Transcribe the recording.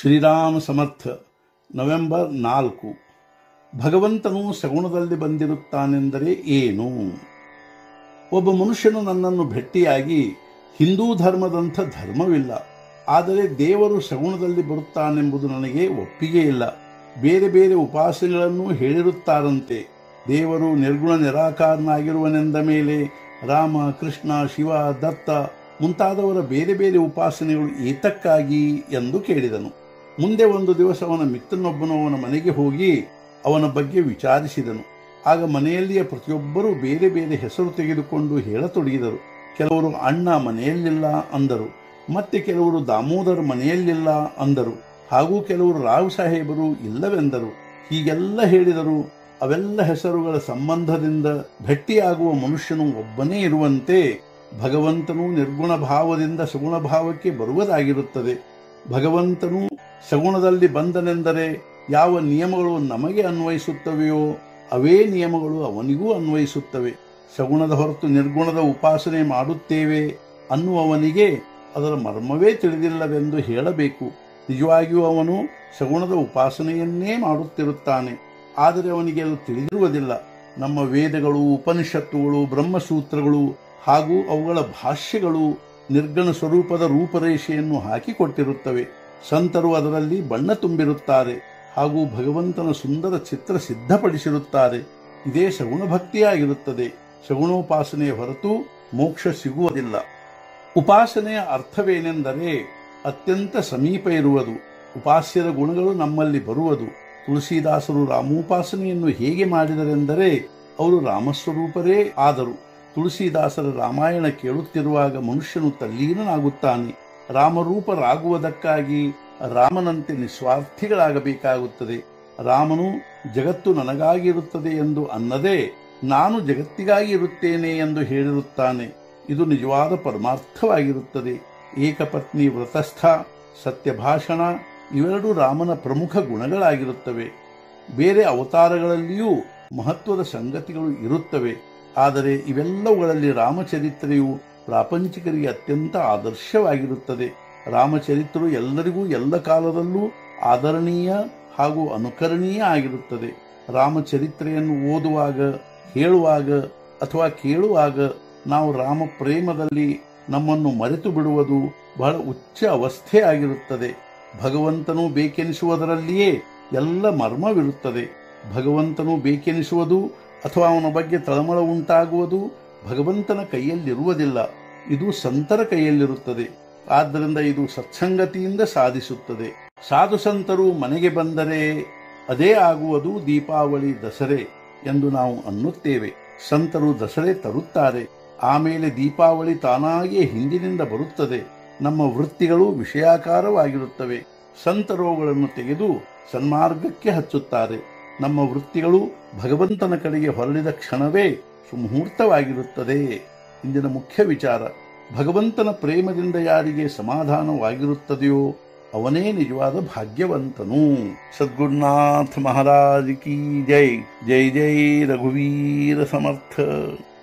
ಶ್ರೀರಾಮ ಸಮರ್ಥ November ನಾಲ್ಕು ಭಗವಂತನು ಸಗುಣದಲ್ಲಿ ಬಂದಿರುತ್ತಾನೆಂದರೆ ಏನು ಒಬ್ಬ ಮನುಷ್ಯನು ನನ್ನನ್ನು ಭೇಟಿಯಾಗಿ ಹಿಂದೂ ಧರ್ಮದಂಥ ಧರ್ಮವಿಲ್ಲ ಆದರೆ ದೇವರು ಸಗುಣದಲ್ಲಿ ಬರುತ್ತಾನೆಂಬುದು ನನಗೆ ಒಪ್ಪಿಗೆ ಇಲ್ಲ ಬೇರೆ ಬೇರೆ ಉಪಾಸನೆಗಳನ್ನು ಹೇಳಿರುತ್ತಾರಂತೆ ದೇವರು ನಿರ್ಗುಣ ನಿರಾಕಾರನಾಗಿರುವನೆಂದ ಮೇಲೆ ರಾಮ ಕೃಷ್ಣ ಶಿವ ದತ್ತ ಮುಂತಾದವರ ಬೇರೆ ಬೇರೆ ಉಪಾಸನೆಗಳು ಏತಕ್ಕಾಗಿ ಎಂದು ಕೇಳಿದನು ಮುಂದೆ ಒಂದು ದಿವಸ ಅವನ ಮಿತ್ರನೊಬ್ಬನು ಅವನ ಮನೆಗೆ ಹೋಗಿ ಅವನ ಬಗ್ಗೆ ವಿಚಾರಿಸಿದನು ಆಗ ಮನೆಯಲ್ಲಿಯ ಪ್ರತಿಯೊಬ್ಬರೂ ಬೇರೆ ಬೇರೆ ಹೆಸರು ತೆಗೆದುಕೊಂಡು ಹೇಳತೊಡಗಿದರು ಕೆಲವರು ಅಣ್ಣ ಮನೆಯಲ್ಲಿಲ್ಲ ಅಂದರು ಮತ್ತೆ ಕೆಲವರು ದಾಮೋದರ ಮನೆಯಲ್ಲಿಲ್ಲ ಅಂದರು ಹಾಗೂ ಕೆಲವರು ರಾವ್ ಸಾಹೇಬರು ಇಲ್ಲವೆಂದರು ಹೀಗೆಲ್ಲ ಹೇಳಿದರು ಅವೆಲ್ಲ ಹೆಸರುಗಳ ಸಂಬಂಧದಿಂದ ಭೆಟ್ಟಿಯಾಗುವ ಮನುಷ್ಯನು ಒಬ್ಬನೇ ಇರುವಂತೆ ಭಗವಂತನು ನಿರ್ಗುಣ ಭಾವದಿಂದ ಸಗುಣ ಭಾವಕ್ಕೆ ಬರುವುದಾಗಿರುತ್ತದೆ ಭಗವಂತನು ಸಗುಣದಲ್ಲಿ ಬಂದನೆಂದರೆ ಯಾವ ನಿಯಮಗಳು ನಮಗೆ ಅನ್ವಯಿಸುತ್ತವೆಯೋ ಅವೇ ನಿಯಮಗಳು ಅವನಿಗೂ ಅನ್ವಯಿಸುತ್ತವೆ ಸಗುಣದ ಹೊರತು ನಿರ್ಗುಣದ ಉಪಾಸನೆ ಮಾಡುತ್ತೇವೆ ಅನ್ನುವವನಿಗೆ ಅದರ ಮರ್ಮವೇ ತಿಳಿದಿಲ್ಲವೆಂದು ಹೇಳಬೇಕು ನಿಜವಾಗಿಯೂ ಅವನು ಸಗುಣದ ಉಪಾಸನೆಯನ್ನೇ ಮಾಡುತ್ತಿರುತ್ತಾನೆ ಆದರೆ ಅವನಿಗೆ ಅದು ತಿಳಿದಿರುವುದಿಲ್ಲ ನಮ್ಮ ವೇದಗಳು ಉಪನಿಷತ್ತುಗಳು ಬ್ರಹ್ಮಸೂತ್ರಗಳು ಹಾಗೂ ಅವುಗಳ ಭಾಷ್ಯಗಳು ನಿರ್ಗಣ ಸ್ವರೂಪದ ರೂಪರೇಷೆಯನ್ನು ಹಾಕಿಕೊಟ್ಟಿರುತ್ತವೆ ಸಂತರು ಅದರಲ್ಲಿ ಬಣ್ಣ ತುಂಬಿರುತ್ತಾರೆ ಹಾಗೂ ಭಗವಂತನ ಸುಂದರ ಚಿತ್ರ ಸಿದ್ಧಪಡಿಸಿರುತ್ತಾರೆ ಇದೇ ಸಗುಣ ಭಕ್ತಿಯಾಗಿರುತ್ತದೆ ಸಗುಣೋಪಾಸನೆಯ ಹೊರತು ಮೋಕ್ಷ ಸಿಗುವುದಿಲ್ಲ ಉಪಾಸನೆಯ ಅರ್ಥವೇನೆಂದರೆ ಅತ್ಯಂತ ಸಮೀಪ ಇರುವುದು ಉಪಾಸ್ಯದ ಗುಣಗಳು ನಮ್ಮಲ್ಲಿ ಬರುವುದು ತುಳಸಿದಾಸರು ರಾಮೋಪಾಸನೆಯನ್ನು ಹೇಗೆ ಮಾಡಿದರೆಂದರೆ ಅವರು ರಾಮಸ್ವರೂಪರೇ ಆದರು ತುಳಸಿದಾಸರ ರಾಮಾಯಣ ಕೇಳುತ್ತಿರುವಾಗ ಮನುಷ್ಯನು ತಲ್ಲೀನನಾಗುತ್ತಾನೆ ರಾಮರೂಪರಾಗುವುದಕ್ಕಾಗಿ ರಾಮನಂತೆ ನಿಸ್ವಾರ್ಥಿಗಳಾಗಬೇಕಾಗುತ್ತದೆ ರಾಮನು ಜಗತ್ತು ನನಗಾಗಿರುತ್ತದೆ ಎಂದು ಅನ್ನದೇ ನಾನು ಜಗತ್ತಿಗಾಗಿ ಇರುತ್ತೇನೆ ಎಂದು ಹೇಳಿರುತ್ತಾನೆ ಇದು ನಿಜವಾದ ಪರಮಾರ್ಥವಾಗಿರುತ್ತದೆ ಏಕಪತ್ನಿ ವ್ರತಸ್ಥ ಸತ್ಯಭಾಷಣ ಇವೆರಡು ರಾಮನ ಪ್ರಮುಖ ಗುಣಗಳಾಗಿರುತ್ತವೆ ಬೇರೆ ಅವತಾರಗಳಲ್ಲಿಯೂ ಮಹತ್ವದ ಸಂಗತಿಗಳು ಇರುತ್ತವೆ ಆದರೆ ಇವೆಲ್ಲವುಗಳಲ್ಲಿ ರಾಮಚರಿತ್ರೆಯು ಪ್ರಾಪಂಚಿಕರಿಗೆ ಅತ್ಯಂತ ಆದರ್ಶವಾಗಿರುತ್ತದೆ ರಾಮಚರಿತ್ರೆಯು ಎಲ್ಲರಿಗೂ ಎಲ್ಲ ಕಾಲದಲ್ಲೂ ಆದರಣೀಯ ಹಾಗೂ ಅನುಕರಣೀಯ ಆಗಿರುತ್ತದೆ ರಾಮಚರಿತ್ರೆಯನ್ನು ಓದುವಾಗ ಹೇಳುವಾಗ ಅಥವಾ ಕೇಳುವಾಗ ನಾವು ರಾಮ ಪ್ರೇಮದಲ್ಲಿ ನಮ್ಮನ್ನು ಮರೆತು ಬಿಡುವುದು ಬಹಳ ಉಚ್ಚ ಅವಸ್ಥೆ ಆಗಿರುತ್ತದೆ ಭಗವಂತನು ಬೇಕೆನಿಸುವುದರಲ್ಲಿಯೇ ಎಲ್ಲ ಮರ್ಮವಿರುತ್ತದೆ ಭಗವಂತನು ಬೇಕೆನಿಸುವುದು ಅಥವಾ ಅವನ ಬಗ್ಗೆ ತಳಮಳ ಉಂಟಾಗುವುದು ಭಗವಂತನ ಕೈಯಲ್ಲಿರುವುದಿಲ್ಲ ಇದು ಸಂತರ ಕೈಯಲ್ಲಿರುತ್ತದೆ ಆದ್ದರಿಂದ ಇದು ಸತ್ಸಂಗತಿಯಿಂದ ಸಾಧಿಸುತ್ತದೆ ಸಾಧು ಸಂತರು ಮನೆಗೆ ಬಂದರೆ ಅದೇ ಆಗುವುದು ದೀಪಾವಳಿ ದಸರೆ ಎಂದು ನಾವು ಅನ್ನುತ್ತೇವೆ ಸಂತರು ದಸರೆ ತರುತ್ತಾರೆ ಆಮೇಲೆ ದೀಪಾವಳಿ ತಾನಾಗಿಯೇ ಹಿಂದಿನಿಂದ ಬರುತ್ತದೆ ನಮ್ಮ ವೃತ್ತಿಗಳು ವಿಷಯಾಕಾರವಾಗಿರುತ್ತವೆ ಸಂತರೋಗಳನ್ನು ತೆಗೆದು ಸನ್ಮಾರ್ಗಕ್ಕೆ ಹಚ್ಚುತ್ತಾರೆ ನಮ್ಮ ವೃತ್ತಿಗಳು ಭಗವಂತನ ಕಡೆಗೆ ಹೊರಳಿದ ಕ್ಷಣವೇ ಸುಮುಹೂರ್ತವಾಗಿರುತ್ತದೆ ಇಂದಿನ ಮುಖ್ಯ ವಿಚಾರ ಭಗವಂತನ ಪ್ರೇಮದಿಂದ ಯಾರಿಗೆ ಸಮಾಧಾನವಾಗಿರುತ್ತದೆಯೋ ಅವನೇ ನಿಜವಾದ ಭಾಗ್ಯವಂತನು ಸದ್ಗುರುನಾಥ ಮಹಾರಾಜ್ ಕಿ ಜೈ ಜೈ ಜೈ ರಘುವೀರ ಸಮರ್ಥ